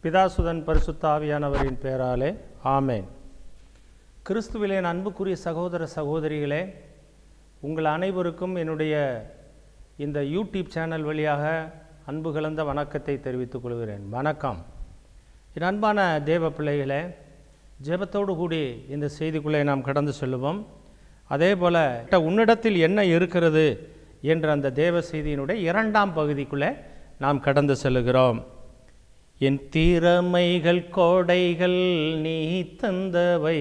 பிதாசுதன் பரிசுத்த ஆவியானவரின் பெயராலே ஆமேன் கிறிஸ்துவிலே என் அன்புக்குரிய சகோதர சகோதரிகளே உங்கள் அனைவருக்கும் என்னுடைய இந்த யூடியூப் சேனல் வழியாக அன்பு கலந்த வணக்கத்தை தெரிவித்துக் கொள்கிறேன் வணக்கம் என் அன்பான தேவ பிள்ளைகளே ஜெபத்தோடு கூடி இந்த செய்திக்குள்ளே நாம் கடந்து செல்லுவோம் அதே போல் உன்னிடத்தில் என்ன இருக்கிறது என்ற அந்த தேவ செய்தியினுடைய இரண்டாம் பகுதிக்குள்ளே நாம் கடந்து செல்லுகிறோம் என் திறமைகள் கோடைகள் நீ தந்தவை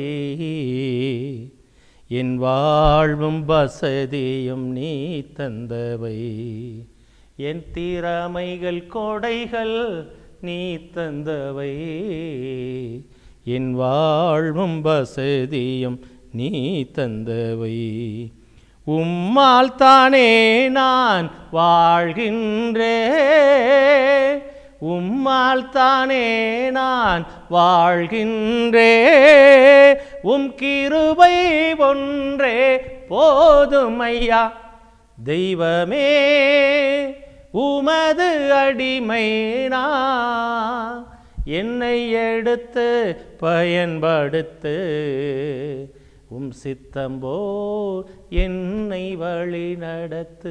என் வாழ்வும் வசதியும் நீ தந்தவை என் திறமைகள் கோடைகள் நீ தந்தவை என் வாழ்வும் வசதியும் நீ தந்தவை உம்மால் தானே நான் வாழ்கின்றேன் உம்மால் தானே நான் வாழ்கின்றே உம் கிருபை ஒன்றே போதும் ஐயா தெய்வமே உமது அடிமை நான் என்னை எடுத்து பயன்படுத்து உம் சித்தம்போ என்னை வழி நடத்து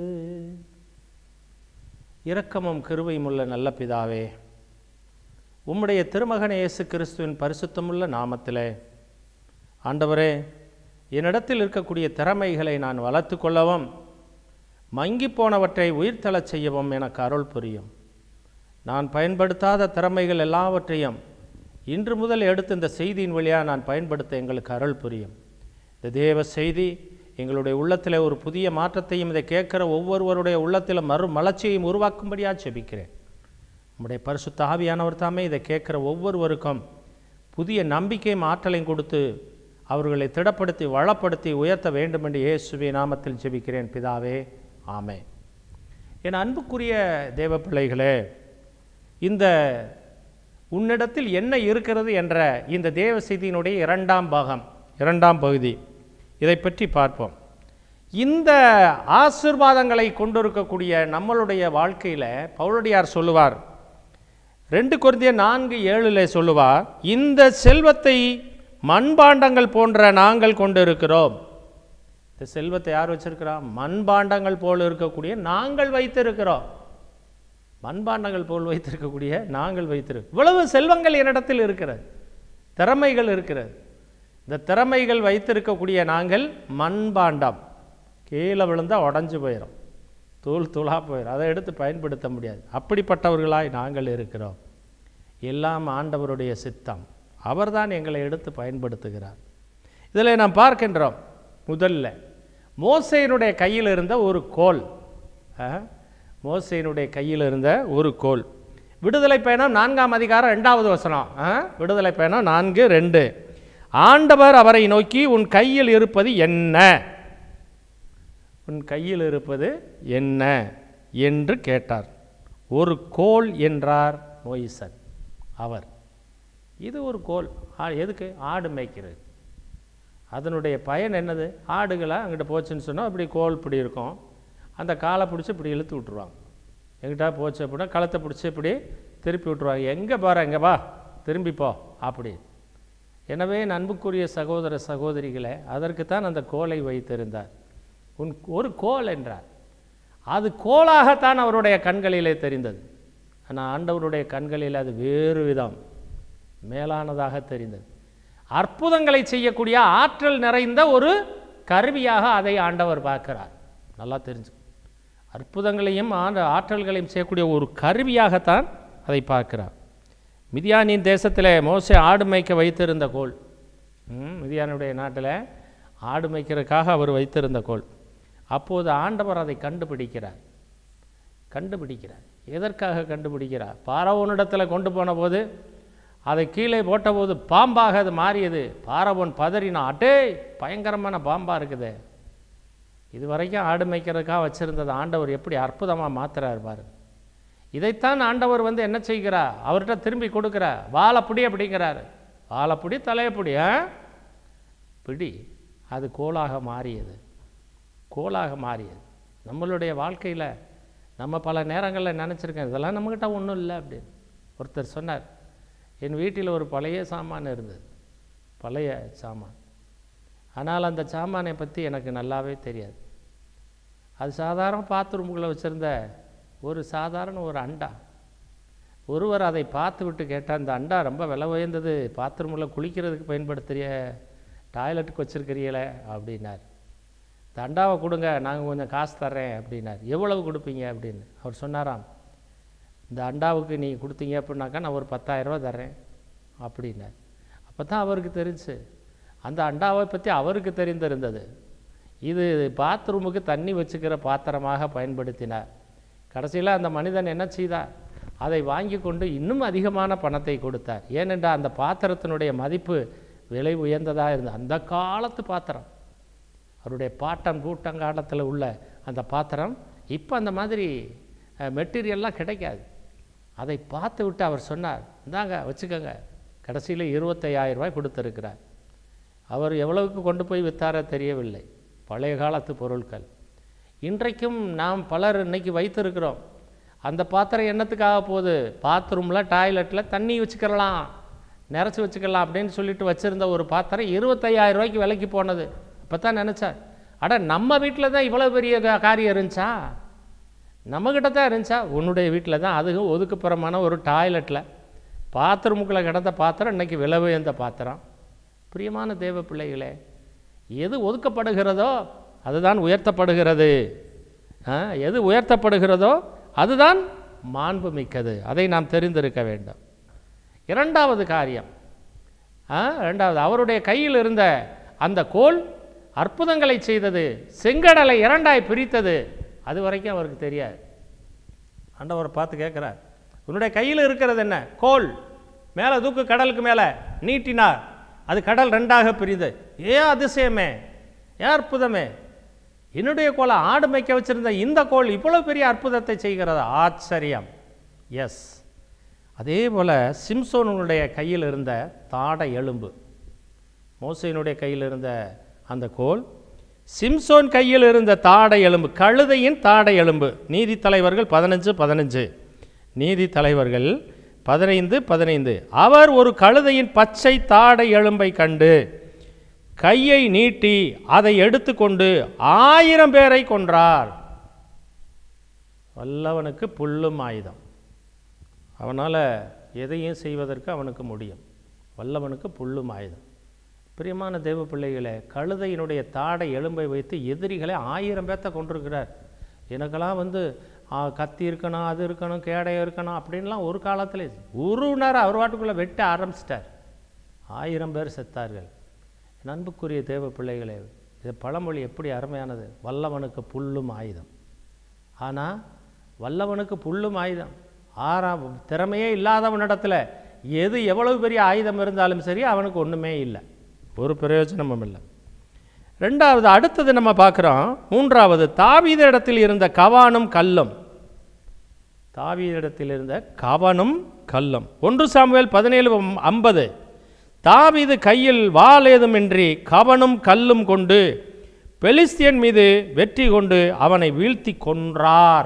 இரக்கமும் கிருபையும் உள்ள நல்ல பிதாவே உம்முடைய திருமகன் இயேசு கிறிஸ்துவின் பரிசுத்தமுள்ள நாமத்திலே ஆண்டவரே என்னிடத்தில் இருக்கக்கூடிய திறமைகளை நான் வளர்த்து கொள்ளவும் மங்கி போனவற்றை உயிர்த்தளச் செய்யவும் எனக்கு அருள் புரியும் நான் பயன்படுத்தாத திறமைகள் எல்லாவற்றையும் இன்று முதல் எடுத்து இந்த செய்தியின் வழியாக நான் பயன்படுத்த எங்களுக்கு அருள் புரியும் இந்த தேவ செய்தி எங்களுடைய உள்ளத்தில் ஒரு புதிய மாற்றத்தையும் இதை கேட்குற ஒவ்வொருவருடைய உள்ளத்தில் மறு மலர்ச்சியையும் உருவாக்கும்படியாக செபிக்கிறேன் நம்முடைய பரிசுத்த ஆவியானவர் தாமே இதை கேட்குற ஒவ்வொருவருக்கும் புதிய நம்பிக்கையும் ஆற்றலையும் கொடுத்து அவர்களை திடப்படுத்தி வளப்படுத்தி உயர்த்த வேண்டும் என்று இயேசுவே நாமத்தில் ஜெபிக்கிறேன் பிதாவே ஆமே என் அன்புக்குரிய தேவ பிள்ளைகளே இந்த உன்னிடத்தில் என்ன இருக்கிறது என்ற இந்த தேவ செய்தியினுடைய இரண்டாம் பாகம் இரண்டாம் பகுதி இதை பற்றி பார்ப்போம் இந்த ஆசிர்வாதங்களை கொண்டிருக்கக்கூடிய நம்மளுடைய வாழ்க்கையில் பவுலடியார் சொல்லுவார் ரெண்டு குருந்திய நான்கு ஏழில் சொல்லுவார் இந்த செல்வத்தை மண்பாண்டங்கள் போன்ற நாங்கள் கொண்டிருக்கிறோம் இந்த செல்வத்தை யார் வச்சிருக்கிறோம் மண்பாண்டங்கள் போல் இருக்கக்கூடிய நாங்கள் வைத்திருக்கிறோம் மண்பாண்டங்கள் போல் வைத்திருக்கக்கூடிய நாங்கள் வைத்திருக்கிறோம் இவ்வளவு செல்வங்கள் என்னிடத்தில் இருக்கிறது திறமைகள் இருக்கிறது இந்த திறமைகள் வைத்திருக்கக்கூடிய நாங்கள் மண்பாண்டம் கீழே விழுந்தால் உடஞ்சி போயிடும் தூள் தூளாக போயிடும் அதை எடுத்து பயன்படுத்த முடியாது அப்படிப்பட்டவர்களாய் நாங்கள் இருக்கிறோம் எல்லாம் ஆண்டவருடைய சித்தம் அவர்தான் எங்களை எடுத்து பயன்படுத்துகிறார் இதில் நாம் பார்க்கின்றோம் முதல்ல மோசையினுடைய கையில் இருந்த ஒரு கோல் மோசையினுடைய கையில் இருந்த ஒரு கோல் விடுதலை பயணம் நான்காம் அதிகாரம் ரெண்டாவது வசனம் விடுதலை பயணம் நான்கு ரெண்டு ஆண்டவர் அவரை நோக்கி உன் கையில் இருப்பது என்ன உன் கையில் இருப்பது என்ன என்று கேட்டார் ஒரு கோல் என்றார் மொய்சன் அவர் இது ஒரு கோல் எதுக்கு ஆடு மேய்க்கிறது அதனுடைய பயன் என்னது ஆடுகளை அங்கிட்ட போச்சுன்னு சொன்னால் இப்படி கோல் இப்படி இருக்கும் அந்த காலை பிடிச்சி இப்படி இழுத்து விட்ருவாங்க எங்கிட்ட போச்சு அப்படின்னா களத்தை பிடிச்சி இப்படி திருப்பி விட்ருவாங்க எங்கே போகிற எங்கே வா திரும்பிப்போ அப்படி எனவே அன்புக்குரிய சகோதர சகோதரிகளை அதற்கு தான் அந்த கோலை வைத்திருந்தார் உன் ஒரு கோல் என்றார் அது கோலாகத்தான் அவருடைய கண்களிலே தெரிந்தது ஆனால் ஆண்டவருடைய கண்களில் அது வேறு விதம் மேலானதாக தெரிந்தது அற்புதங்களை செய்யக்கூடிய ஆற்றல் நிறைந்த ஒரு கருவியாக அதை ஆண்டவர் பார்க்கிறார் நல்லா தெரிஞ்சு அற்புதங்களையும் ஆண்ட ஆற்றல்களையும் செய்யக்கூடிய ஒரு கருவியாகத்தான் அதை பார்க்கிறார் மிதியானின் தேசத்தில் மோசை ஆடு மேய்க்க வைத்திருந்த கோல் மிதியானுடைய நாட்டில் ஆடு மேய்க்கிறதுக்காக அவர் வைத்திருந்த கோல் அப்போது ஆண்டவர் அதை கண்டுபிடிக்கிறார் கண்டுபிடிக்கிறார் எதற்காக கண்டுபிடிக்கிறார் பாரவோனிடத்தில் கொண்டு போன போது அதை கீழே போட்டபோது பாம்பாக அது மாறியது பாரவோன் பதறினா அட்டே பயங்கரமான பாம்பாக இருக்குது இது வரைக்கும் ஆடு மேய்க்கிறதுக்காக வச்சுருந்தது ஆண்டவர் எப்படி அற்புதமாக மாத்துறாரு பாரு இதைத்தான் ஆண்டவர் வந்து என்ன செய்கிறார் அவர்கிட்ட திரும்பி கொடுக்குறார் வாழை பிடி அப்படிங்கிறாரு வாழை பிடி தலையை பிடி ஆ பிடி அது கோலாக மாறியது கோலாக மாறியது நம்மளுடைய வாழ்க்கையில் நம்ம பல நேரங்களில் நினச்சிருக்கோம் இதெல்லாம் நம்மக்கிட்ட ஒன்றும் இல்லை அப்படின்னு ஒருத்தர் சொன்னார் என் வீட்டில் ஒரு பழைய சாமான் இருந்தது பழைய சாமான் ஆனால் அந்த சாமானை பற்றி எனக்கு நல்லாவே தெரியாது அது சாதாரண பாத்ரூமுக்குள்ளே வச்சுருந்த ஒரு சாதாரண ஒரு அண்டா ஒருவர் அதை பார்த்து விட்டு கேட்டால் அந்த அண்டா ரொம்ப விலை உயர்ந்தது பாத்ரூமில் குளிக்கிறதுக்கு பயன்படுத்துகிற டாய்லெட்டுக்கு வச்சுருக்கிறீங்களே அப்படின்னார் இந்த அண்டாவை கொடுங்க நாங்கள் கொஞ்சம் காசு தர்றேன் அப்படின்னார் எவ்வளவு கொடுப்பீங்க அப்படின்னு அவர் சொன்னாராம் இந்த அண்டாவுக்கு நீங்கள் கொடுத்தீங்க அப்படின்னாக்கா நான் ஒரு பத்தாயிரரூவா தர்றேன் அப்படின்னார் அப்போ தான் அவருக்கு தெரிஞ்சு அந்த அண்டாவை பற்றி அவருக்கு தெரிந்திருந்தது இது பாத்ரூமுக்கு தண்ணி வச்சுக்கிற பாத்திரமாக பயன்படுத்தினார் கடைசியில் அந்த மனிதன் என்ன செய்தார் அதை வாங்கி கொண்டு இன்னும் அதிகமான பணத்தை கொடுத்தார் ஏனென்றால் அந்த பாத்திரத்தினுடைய மதிப்பு விலை உயர்ந்ததாக இருந்தது அந்த காலத்து பாத்திரம் அவருடைய பாட்டன் பூட்டங்காலத்தில் உள்ள அந்த பாத்திரம் இப்போ அந்த மாதிரி மெட்டீரியல்லாம் கிடைக்காது அதை பார்த்து விட்டு அவர் சொன்னார் இந்தாங்க வச்சுக்கோங்க கடைசியில் இருபத்தையாயிரம் ரூபாய் கொடுத்துருக்கிறார் அவர் எவ்வளவுக்கு கொண்டு போய் வித்தாரோ தெரியவில்லை பழைய காலத்து பொருட்கள் இன்றைக்கும் நாம் பலர் இன்னைக்கு வைத்திருக்கிறோம் அந்த பாத்திரம் என்னத்துக்காக போகுது பாத்ரூமில் டாய்லெட்டில் தண்ணி வச்சுக்கலாம் நிறச்சி வச்சுக்கலாம் அப்படின்னு சொல்லிட்டு வச்சுருந்த ஒரு பாத்திரம் இருபத்தையாயிரம் ரூபாய்க்கு விலைக்கு போனது அப்போ தான் நினச்சார் அட நம்ம வீட்டில் தான் இவ்வளோ பெரிய கா- காரியம் இருந்துச்சா நம்மக்கிட்ட தான் இருந்துச்சா உன்னுடைய வீட்டில் தான் அதுவும் ஒதுக்குப்புறமான ஒரு டாய்லெட்டில் பாத்ரூமுக்குள்ளே கிடந்த பாத்திரம் இன்னைக்கு விலை உயர்ந்த பாத்திரம் பிரியமான தேவ பிள்ளைகளே எது ஒதுக்கப்படுகிறதோ அதுதான் உயர்த்தப்படுகிறது ஆ, எது உயர்த்தப்படுகிறதோ அதுதான் மாண்பு மிக்கது அதை நாம் தெரிந்திருக்க வேண்டும் இரண்டாவது காரியம் ஆ, இரண்டாவது அவருடைய கையில் இருந்த அந்த கோல் அற்புதங்களை செய்தது செங்கடலை இரண்டாய் பிரித்தது அது வரைக்கும் அவருக்கு தெரியாது ஆண்டவரை பார்த்து கேட்குறார் உன்னுடைய கையில் இருக்கிறது என்ன கோல் மேலே தூக்கு கடலுக்கு மேலே நீட்டினார் அது கடல் ரெண்டாக பிரிந்து ஏன் அதிசயமே ஏன் அற்புதமே என்னுடைய கோலை ஆடு மேய்க்க வச்சிருந்த இந்த கோல் இவ்வளவு பெரிய அற்புதத்தை செய்கிறதா ஆச்சரியம் எஸ் அதே போல் சிம்சோனுடைய கையில் இருந்த தாடை எலும்பு மோசையினுடைய கையில் இருந்த அந்த கோல் சிம்சோன் கையில் இருந்த தாடை எலும்பு கழுதையின் தாடை எலும்பு நீதி தலைவர்கள் பதினஞ்சு பதினஞ்சு நீதி தலைவர்கள் பதினைந்து பதினைந்து அவர் ஒரு கழுதையின் பச்சை தாடை எலும்பை கண்டு கையை நீட்டி அதை எடுத்துக்கொண்டு ஆயிரம் பேரை கொன்றார் வல்லவனுக்கு புல்லும் ஆயுதம் அவனால் எதையும் செய்வதற்கு அவனுக்கு முடியும் வல்லவனுக்கு புல்லும் ஆயுதம் பிரியமான தேவ பிள்ளைகளே கழுதையினுடைய தாடை எலும்பை வைத்து எதிரிகளை ஆயிரம் பேர்த்த கொண்டிருக்கிறார் எனக்கெல்லாம் வந்து ஆ, கத்தி இருக்கணும் அது இருக்கணும் கேடயம் இருக்கணும் அப்படின்லாம் ஒரு காலத்தில் ஒரு நேரம் அவர் வாட்டுக்குள்ளே வெட்ட ஆரம்பிச்சிட்டார் ஆயிரம் பேர் செத்தார்கள் என் அன்புக்குரிய தேவ பிள்ளைகளே இது பழமொழி எப்படி அருமையானது வல்லவனுக்கு புல்லும் ஆயுதம் ஆனால் வல்லவனுக்கு புல்லும் ஆயுதம் ஆறாம் திறமையே இல்லாதவனிடத்துல எது எவ்வளவு பெரிய ஆயுதம் இருந்தாலும் சரி அவனுக்கு ஒன்றுமே இல்லை ஒரு பிரயோஜனமும் இல்லை ரெண்டாவது அடுத்தது நம்ம பார்க்குறோம் மூன்றாவது தாவீத இடத்தில் இருந்த கவானும் கல்லும் தாவீத இடத்தில் இருந்த கவனும் கல்லும் ஒன்று சாமுவேல் பதினேழு ஐம்பது தாவீது கையில் வாள் ஏதுமின்றி கவனும் கல்லும் கொண்டு பெலிஸ்தியன் மீது வெற்றி கொண்டு அவனை வீழ்த்தி கொன்றார்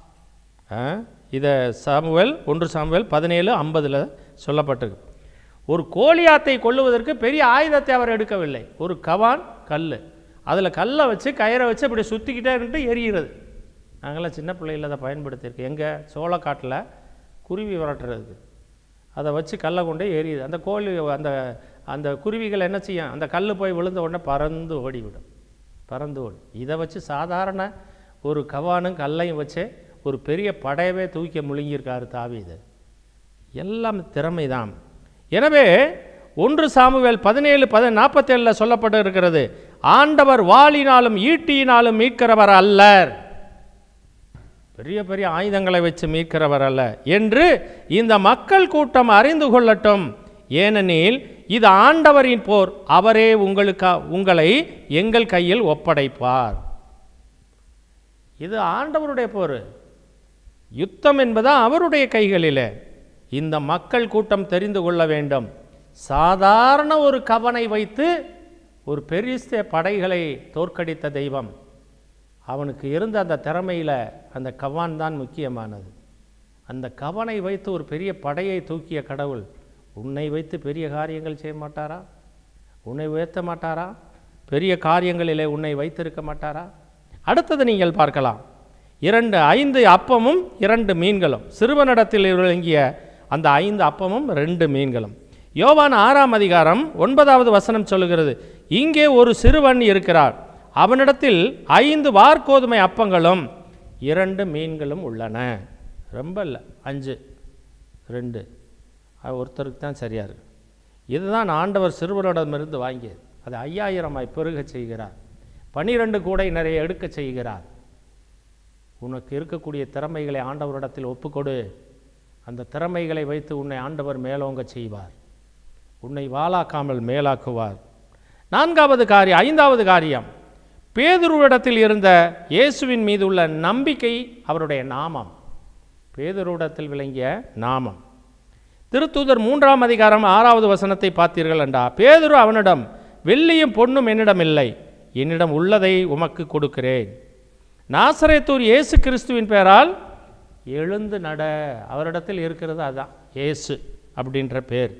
இதை சாமுவேல் ஒன்று சாமுவேல் பதினேழு ஐம்பதில் சொல்லப்பட்டிருக்கு ஒரு கோலியாத்தை கொல்லுவதற்கு பெரிய ஆயுதத்தை அவர் எடுக்கவில்லை ஒரு கவான் கல் அதில் கல்லை வச்சு கயிறை வச்சு அப்படி சுற்றிக்கிட்டே இருந்துட்டு எரிகிறது நாங்களாம் சின்ன பிள்ளையில் அதை பயன்படுத்தியிருக்கோம் எங்கே சோளக்காட்டில் குருவி விரட்டுறதுக்கு அதை வச்சு கல்லை கொண்டு எரியுது அந்த கோழி அந்த அந்த குருவிகள் என்ன செய்யும் அந்த கல் போய் விழுந்த உடனே பறந்து ஓடிவிடும் பறந்து ஓடும் இதை வச்சு சாதாரண ஒரு கவானும் கல்லையும் வச்சு ஒரு பெரிய படையவே தூக்கி முழுங்கியிருக்காரு தாவீது எல்லாம் திறமைதான் எனவே ஒன்று சாமுவேல் பதினேழு பத நாற்பத்தேழில் சொல்லப்பட்டு இருக்கிறது ஆண்டவர் வாளினாலும் ஈட்டியினாலும் மீட்கிறவர் அல்லர் பெரிய பெரிய ஆயுதங்களை வச்சு மீட்கிறவர் அல்ல என்று இந்த மக்கள் கூட்டம் அறிந்து கொள்ளட்டும் ஏனெனில் இது ஆண்டவரின் போர் அவரே உங்களுக்கு உங்களை எங்கள் கையில் ஒப்படைப்பார் இது ஆண்டவருடைய போர் யுத்தம் என்பது அவருடைய கைகளிலே இந்த மக்கள் கூட்டம் தெரிந்து கொள்ள வேண்டும் சாதாரண ஒரு கவனை வைத்து ஒரு பெரிய படைகளை தோற்கடித்த தெய்வம் அவனுக்கு இருந்த அந்த திறமையில் அந்த கவான் தான் முக்கியமானது அந்த கவனை வைத்து ஒரு பெரிய படையை தூக்கிய கடவுள் உன்னை வைத்து பெரிய காரியங்கள் செய்ய மாட்டாரா உன்னை உயர்த்த மாட்டாரா பெரிய காரியங்களிலே உன்னை வைத்திருக்க மாட்டாரா அடுத்தது நீங்கள் பார்க்கலாம் இரண்டு ஐந்து அப்பமும் இரண்டு மீன்களும் சிறுவனிடத்தில் விளங்கிய அந்த ஐந்து அப்பமும் ரெண்டு மீன்களும் யோவான் ஆறாம் அதிகாரம் ஒன்பதாவது வசனம் சொல்லுகிறது இங்கே ஒரு சிறுவன் இருக்கிறார் அவனிடத்தில் ஐந்து வார்கோதுமை அப்பங்களும் இரண்டு மீன்களும் உள்ளன ரொம்ப இல்லை அஞ்சு ரெண்டு அது ஒருத்தருக்கு தான் சரியாக இருக்கு இதுதான் ஆண்டவர் சிறுவனிடமிருந்து வாங்கியது அது ஐயாயிரமாய் பெருகச் செய்கிறார் பனிரெண்டு கூடை நிறைய எடுக்கச் செய்கிறார் உனக்கு இருக்கக்கூடிய திறமைகளை ஆண்டவரிடத்தில் ஒப்புக்கொடு அந்த திறமைகளை வைத்து உன்னை ஆண்டவர் மேலோங்க செய்வார் உன்னை வாளாக்காமல் மேலாக்குவார் நான்காவது காரியம் ஐந்தாவது காரியம் பேதுருவிடத்தில் இருந்த இயேசுவின் மீது உள்ள நம்பிக்கை அவருடைய நாமம் பேதுருவிடத்தில் விளங்கிய நாமம் திருத்தூதர் மூன்றாம் அதிகாரம் ஆறாவது வசனத்தை பார்த்தீர்கள் என்றா பேதுரு அவனிடம் வெள்ளியும் பொன்னும் என்னிடம் இல்லை என்னிடம் உள்ளதை உமக்கு கொடுக்கிறேன் நாசரேத்தூர் இயேசு கிறிஸ்துவின் பெயரால் எழுந்து நட அவரிடத்தில் இருக்கிறது அதான் இயேசு அப்படின்ற பேர்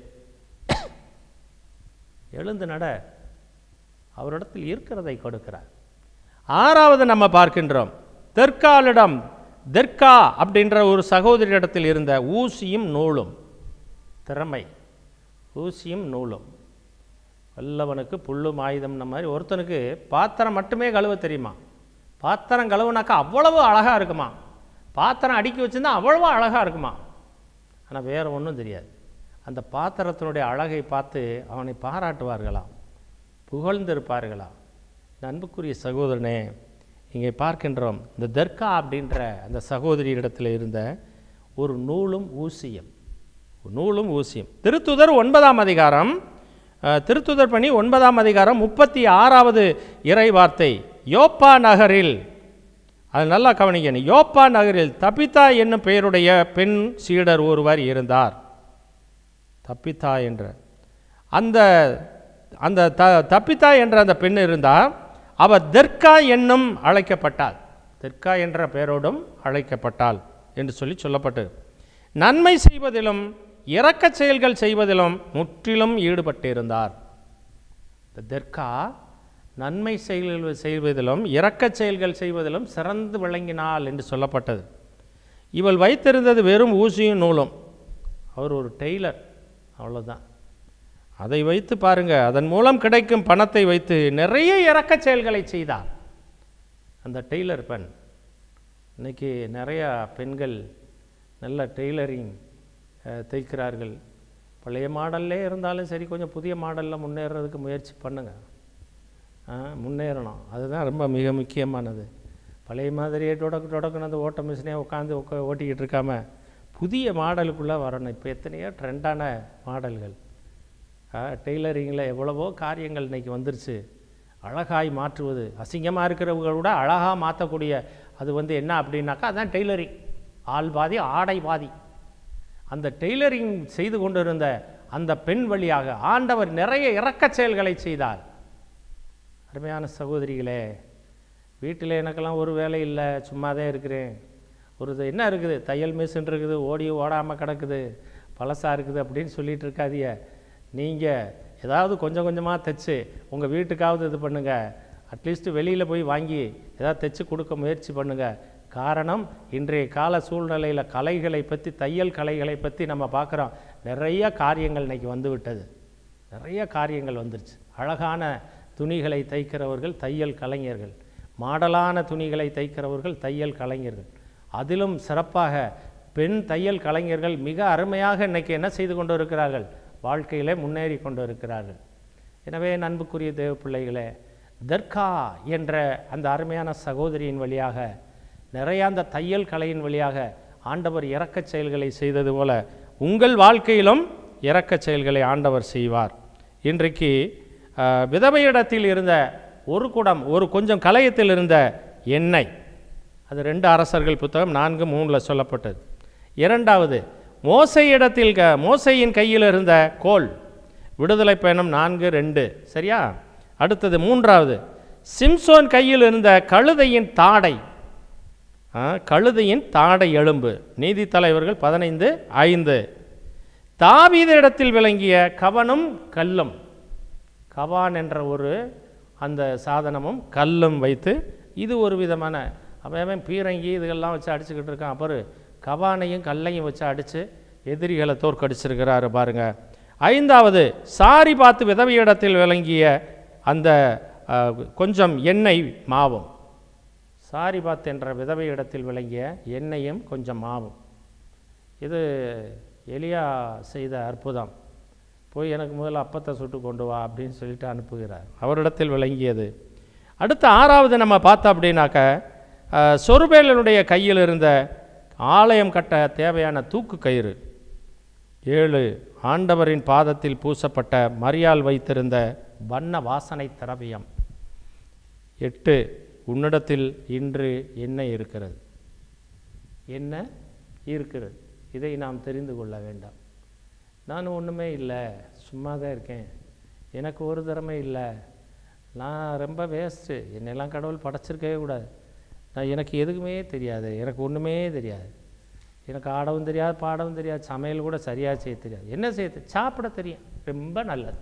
எழுந்து நட அவரிடத்தில் இருக்கிறதை கொடுக்கிறார் ஆறாவது நம்ம பார்க்கின்றோம் தெற்காலிடம் தெற்கா அப்படின்ற ஒரு சகோதரியிடத்தில் இருந்த ஊசியும் நூலும் திறமை ஊசியும் நூலும் வல்லவனுக்கு புல்லும் ஆயுதம்ன மாதிரி ஒருத்தனுக்கு பாத்திரம் மட்டுமே கழுவ தெரியுமா பாத்திரம் கழுவுனாக்கா அவ்வளவு அழகாக இருக்குமா பாத்திரம் அடுக்கி வச்சுருந்தா அவ்வளவு அழகாக இருக்குமா ஆனால் வேறு ஒன்றும் தெரியாது அந்த பாத்திரத்தினுடைய அழகை பார்த்து அவனை பாராட்டுவார்களாம் புகழ்ந்திருப்பார்களாம் இந்த அன்புக்குரிய சகோதரனே இங்கே பார்க்கின்றோம் இந்த தர்கா அப்படின்ற அந்த சகோதரியிடத்தில் இருந்த ஒரு நூலும் ஊசியம் நூலும் ஊசியம் திருத்துதர் ஒன்பதாம் அதிகாரம் அஹ், திருத்துதர் பணி ஒன்பதாம் அதிகாரம் முப்பத்தி ஆறாவது இறை வார்த்தை யோப்பா நகரில் அது நல்லா கவனிக்கணும் யோப்பா நகரில் தபிதா என்னும் பெயருடைய பெண் சீடர் ஒருவர் இருந்தார் தப்பித்தா என்ற அந்த அந்த த தப்பித்தா என்ற அந்த பெண் இருந்தால் அவர் தெற்கா என்னும் அழைக்கப்பட்டாள் தெற்கா என்ற பெயரோடும் அழைக்கப்பட்டாள் என்று சொல்லி சொல்லப்பட்டது நன்மை செய்வதிலும் இரக்கச் செயல்கள் செய்வதிலும் முற்றிலும் ஈடுபட்டிருந்தார் இந்த தெற்கா நன்மை செயல்கள் செய்வதிலும் இரக்கச் செயல்கள் செய்வதிலும் சிறந்து விளங்கினாள் என்று சொல்லப்பட்டது இவள் வைத்திருந்தது வெறும் ஊசியும் நூலும் அவர் ஒரு டெய்லர் அவ்வளோதான் அதை வைத்து பாருங்க அதன் மூலம் கிடைக்கும் பணத்தை வைத்து நிறைய இறக்கச் செயல்களை செய்தார் அந்த டெய்லர் பெண் இன்னைக்கு நிறையா பெண்கள் நல்ல டெய்லரிங் அஹ், தைக்கிறார்கள் பழைய மாடல்லே இருந்தாலும் சரி கொஞ்சம் புதிய மாடலில் முன்னேறதுக்கு முயற்சி பண்ணுங்க ஆ, முன்னேறணும் அதுதான் ரொம்ப மிக முக்கியமானது பழைய மாதிரியே டொடக்கு டொடக்குன்னு அந்த ஓட்ட மிஷினே உட்காந்து உட்கா ஓட்டிக்கிட்டு இருக்காம புதிய மாடலுக்குள்ளே வரணும் இப்போ எத்தனையோ ட்ரெண்டான மாடல்கள் டெய்லரிங்கில் எவ்வளவோ காரியங்கள் இன்றைக்கி வந்துருச்சு அழகாய் மாற்றுவது அசிங்கமாக இருக்கிறவங்க கூட அழகாக மாற்றக்கூடிய அது வந்து என்ன அப்படின்னாக்கா அதான் டெய்லரிங் ஆள் பாதி ஆடை பாதி அந்த டெய்லரிங் செய்து கொண்டிருந்த அந்த பெண் வழியாக ஆண்டவர் நிறைய இறக்கச் செயல்களை செய்தார் அருமையான சகோதரிகளே வீட்டில் எனக்கெல்லாம் ஒரு வேலை இல்லை சும்மா தான் இருக்கிறேன் ஒரு இது என்ன இருக்குது தையல் மிஷின் இருக்குது ஓடி ஓடாமல் கிடக்குது பழசாக இருக்குது அப்படின்னு சொல்லிட்டு இருக்காதீங்க நீங்கள் ஏதாவது கொஞ்சம் கொஞ்சமாக தைச்சு உங்கள் வீட்டுக்காவது இது பண்ணுங்கள் அட்லீஸ்ட் வெளியில் போய் வாங்கி ஏதாவது தைச்சு கொடுக்க முயற்சி பண்ணுங்கள் காரணம் இன்றைய கால சூழ்நிலையில் கலைகளை பற்றி தையல் கலைகளை பற்றி நம்ம பார்க்குறோம் நிறைய காரியங்கள் இன்னைக்கு வந்து விட்டது நிறைய காரியங்கள் வந்துருச்சு அழகான துணிகளை தைக்கிறவர்கள் தையல் கலைஞர்கள் மாடலான துணிகளை தைக்கிறவர்கள் தையல் கலைஞர்கள் அதிலும் சிறப்பாக பெண் தையல் கலைஞர்கள் மிக அருமையாக இன்னைக்கு என்ன செய்து கொண்டு இருக்கிறார்கள் வாழ்க்கையிலே முன்னேறி கொண்டு இருக்கிறார்கள் எனவே நண்புக்குரிய தேவ பிள்ளைகளே தர்கா என்ற அந்த அருமையான சகோதரியின் வழியாக நிறைய அந்த தையல் கலையின் வழியாக ஆண்டவர் இறக்கச் செயல்களை செய்தது போல உங்கள் வாழ்க்கையிலும் இறக்கச் செயல்களை ஆண்டவர் செய்வார் இன்றைக்கு ஆஹ், விதவையிடத்தில் இருந்த ஒரு குடம் ஒரு கொஞ்சம் கலையத்தில் இருந்த எண்ணெய் அது ரெண்டு அரசர்கள் புத்தகம் நான்கு மூணில் சொல்லப்பட்டது இரண்டாவது மோசையிடத்தில் க மோசையின் கையில் இருந்த கோல் விடுதலை பயணம் நான்கு ரெண்டு சரியா அடுத்தது மூன்றாவது சிம்சோன் கையில் இருந்த கழுதையின் தாடை ஆ, கழுதையின் தாடை எலும்பு நீதித்தலைவர்கள் பதினைந்து ஐந்து தாவீதிடத்தில் விளங்கிய கவனும் கல்லும் கவான் என்ற ஒரு அந்த சாதனமும் கல்லும் வைத்து இது ஒரு விதமான அவன் அவன் பீரங்கி இதுகள்லாம் வச்சு அடிச்சுக்கிட்டு இருக்கான் அப்புறம் கவானையும் கல்லையும் வச்சு அடித்து எதிரிகளை தோற்கடிச்சிருக்கிறாரு பாருங்க ஐந்தாவது சாரி பார்த்து விதவையிடத்தில் விளங்கிய அந்த அஹ், கொஞ்சம் எண்ணெய் மாவும் சாரி பார்த்து என்ற விதவையிடத்தில் விளங்கிய எண்ணெயும் கொஞ்சம் மாவும் இது எலியா செய்த அற்புதம் போய் எனக்கு முதல்ல அப்பத்தை சுட்டு கொண்டு வா அப்படின்னு சொல்லிட்டு அனுப்புகிறார் அவரிடத்தில் விளங்கியது அடுத்த ஆறாவது நம்ம பார்த்தோம் அப்படின்னாக்க அஹ், சொருபேலனுடைய கையில் இருந்த ஆலயம் கட்ட தேவையான தூக்கு கயிறு ஏழு ஆண்டவரின் பாதத்தில் பூசப்பட்ட மரியாள் வைத்திருந்த வண்ண வாசனை திரவியம் எட்டு உன்னிடத்தில் இன்று என்ன இருக்கிறது என்ன இருக்கிறது இதை நாம் தெரிந்து கொள்ள வேண்டாம் நான் ஒன்றுமே இல்லை சும்மா தான் இருக்கேன் எனக்கு ஒரு திறமை இல்லை நான் ரொம்ப வேஸ்ட்டு என்னெல்லாம் கடவுள் படைச்சிருக்கவே கூடாது நான் எனக்கு எதுக்குமே தெரியாது எனக்கு ஒன்றுமே தெரியாது எனக்கு ஆடவும் தெரியாது பாடவும் தெரியாது சமையல் கூட சரியாக செய்ய தெரியாது என்ன செய்ய தெ- சாப்பிட தெரியும் ரொம்ப நல்லது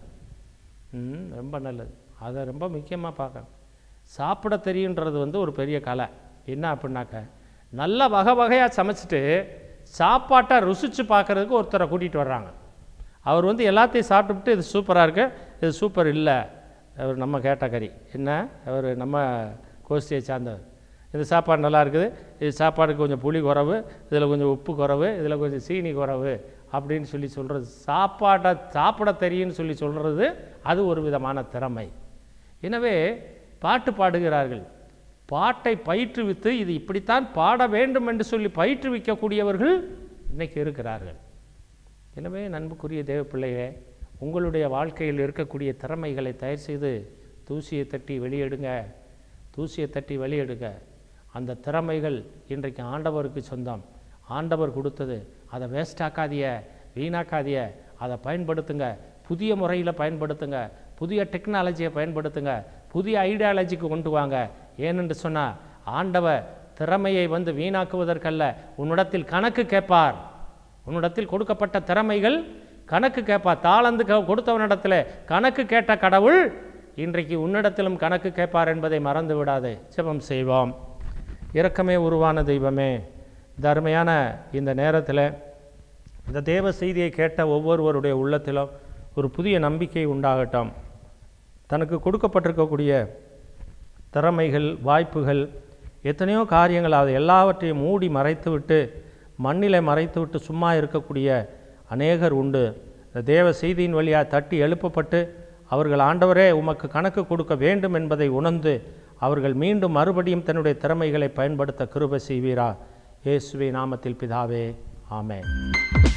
ம் ரொம்ப நல்லது அதை ரொம்ப முக்கியமாக பார்க்கணும் சாப்பிட தெரியுன்றது வந்து ஒரு பெரிய கலை என்ன அப்படின்னாக்க நல்ல வகை வகையாக சமைச்சிட்டு சாப்பாட்டை ருசித்து பார்க்குறதுக்கு ஒருத்தரை கூட்டிகிட்டு வர்றாங்க அவர் வந்து எல்லாத்தையும் சாப்பிட்டுவிட்டு இது சூப்பராக இருக்கு இது சூப்பர் இல்லை அவர் நம்ம கேட்ட கறி என்ன அவர் நம்ம கோஷ்டியை சார்ந்தவர் இது சாப்பாடு நல்லா இருக்குது இது சாப்பாடுக்கு கொஞ்சம் புளி குறைவு இதில் கொஞ்சம் உப்பு குறைவு இதில் கொஞ்சம் சீனி குறைவு அப்படின்னு சொல்லி சொல்கிறது சாப்பாட்டை சாப்பிட தெரியும்னு சொல்லி சொல்கிறது அது ஒரு விதமான திறமை எனவே பாட்டு பாடுகிறார்கள் பாட்டை பயிற்றுவித்து இது இப்படித்தான் பாட வேண்டும் என்று சொல்லி பயிற்றுவிக்கக்கூடியவர்கள் இன்னைக்கு இருக்கிறார்கள் எனவே நண்புக்குரிய தேவ பிள்ளையே உங்களுடைய வாழ்க்கையில் இருக்கக்கூடிய திறமைகளை தயார் செய்து தூசியை தட்டி வெளியெடுங்க தூசியை தட்டி வெளியெடுங்க அந்த திறமைகள் இன்றைக்கு ஆண்டவருக்கு சொந்தம் ஆண்டவர் கொடுத்தது அதை வேஸ்டாக்காதிய வீணாக்காதிய அதை பயன்படுத்துங்க புதிய முறையில் பயன்படுத்துங்க புதிய டெக்னாலஜியை பயன்படுத்துங்க புதிய ஐடியாலஜிக்கு கொண்டு வாங்க ஏனென்று சொன்னால் ஆண்டவர் திறமையை வந்து வீணாக்குவதற்கல்ல உன்னிடத்தில் கணக்கு கேட்பார் உன்னிடத்தில் கொடுக்கப்பட்ட திறமைகள் கணக்கு கேட்பார் தாளந்து க- கொடுத்தவனிடத்தில் கணக்கு கேட்ட கடவுள் இன்றைக்கு உன்னிடத்திலும் கணக்கு கேட்பார் என்பதை மறந்து விடாதே ஜெபம் செய்வோம் இரக்கமே உருவான தெய்வமே இந்த அருமையான இந்த நேரத்தில் இந்த தேவ செய்தியை கேட்ட ஒவ்வொருவருடைய உள்ளத்திலும் ஒரு புதிய நம்பிக்கை உண்டாகட்டும் தனக்கு கொடுக்கப்பட்டிருக்கக்கூடிய திறமைகள் வாய்ப்புகள் எத்தனையோ காரியங்கள் அதை எல்லாவற்றையும் மூடி மறைத்துவிட்டு மண்ணிலே மறைத்துவிட்டு சும்மா இருக்கக்கூடிய அநேகர் உண்டு இந்த தேவ செய்தியின் வழியாக தட்டி எழுப்பப்பட்டு அவர்கள் ஆண்டவரே உமக்கு கணக்கு கொடுக்க வேண்டும் என்பதை உணர்ந்து அவர்கள் மீண்டும் மறுபடியும் தன்னுடைய திறமைகளை பயன்படுத்த கிருபை செய்வீரா இயேசுவே நாமத்தில் பிதாவே ஆமென்